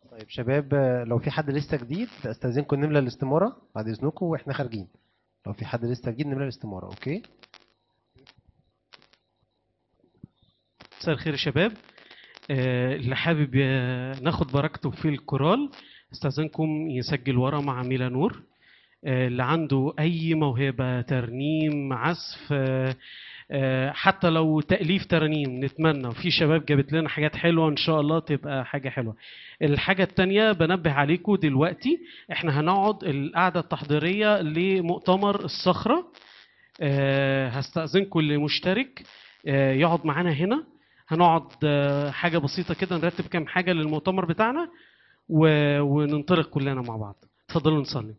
طيب شباب آه، لو في حد لسه جديد استاذنكم نملى الاستماره بعد اذنكم واحنا خارجين لو في حد لسه جديد نملى الاستماره اوكي مساء الخير يا شباب آه، اللي حابب ي- ناخد بركته في الكورال استاذنكم يسجل ورا مع ميلا نور آه، اللي عنده اي موهبه ترنيم عزف آه، آه، حتى لو تاليف ترانيم نتمنى وفي شباب جابت لنا حاجات حلوه ان شاء الله تبقى حاجه حلوه الحاجه التانية بنبه عليكم دلوقتي احنا هنقعد القعده التحضيريه لمؤتمر الصخره آه، هستأذنكم اللي مشترك آه، يقعد معانا هنا هنقعد آه، حاجة بسيطة كده نرتب كام حاجة للمؤتمر بتاعنا و- وننطلق كلنا مع بعض اتفضلوا نصلي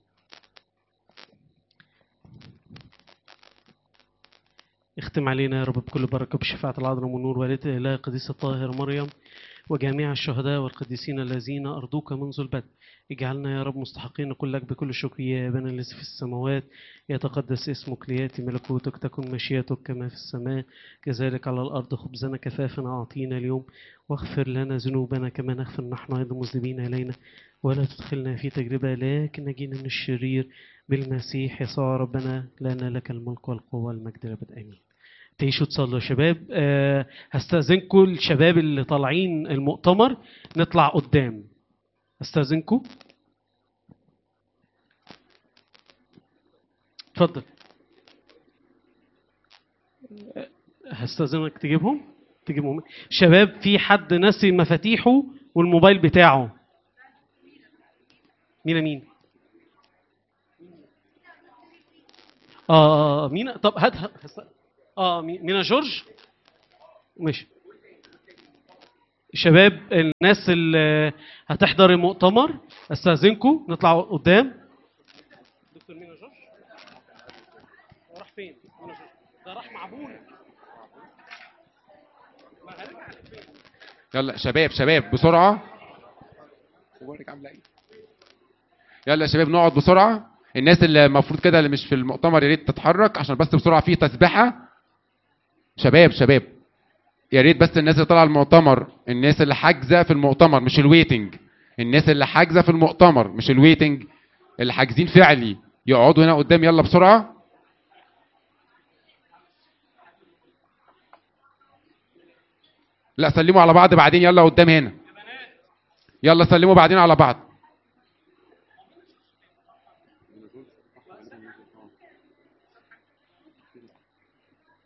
اختم علينا يا رب بكل بركة بشفاعة العذراء والنور والدة الإله القديسة الطاهر مريم وجميع الشهداء والقديسين الذين أرضوك منذ البدء اجعلنا يا رب مستحقين نقول لك بكل شكر يا أبانا الذي في السماوات يتقدس اسمك ليأتي ملكوتك تكن مشيئتك كما في السماء كذلك على الأرض خبزنا كفافنا أعطينا اليوم واغفر لنا ذنوبنا كما نغفر نحن أيضا مذنبين إلينا ولا تدخلنا في تجربة لكن نجينا من الشرير بالمسيح يسوع ربنا لنا لك الملك والقوة والمجد لابد آمين تعيشوا تصلوا يا شباب أه هستأذنكم الشباب اللي طالعين المؤتمر نطلع قدام استأذنكم اتفضل أه، هستأذنك تجيبهم تجيبهم شباب في حد نسي مفاتيحه والموبايل بتاعه مين مين اه اه آه، مين طب هات هات- هست- اه مين- مينا جورج ماشي شباب الناس اللي هتحضر المؤتمر استاذنكم نطلع قدام دكتور مينا جورج هو راح فين مينا جورج ده راح مع ابونا ما هرجع فين يلا شباب شباب بسرعة اخبارك عاملة ايه؟ يلا يا شباب نقعد بسرعة الناس اللي المفروض كده اللي مش في المؤتمر يا ريت تتحرك عشان بس بسرعة في تسبحة شباب شباب يا ريت بس الناس اللي طالعة المؤتمر الناس اللي حاجزة في المؤتمر مش الويتنج الناس اللي حاجزة في المؤتمر مش الويتنج اللي حاجزين فعلي يقعدوا هنا قدام يلا بسرعة لا سلموا على بعض بعدين يلا قدام هنا يلا سلموا بعدين على بعض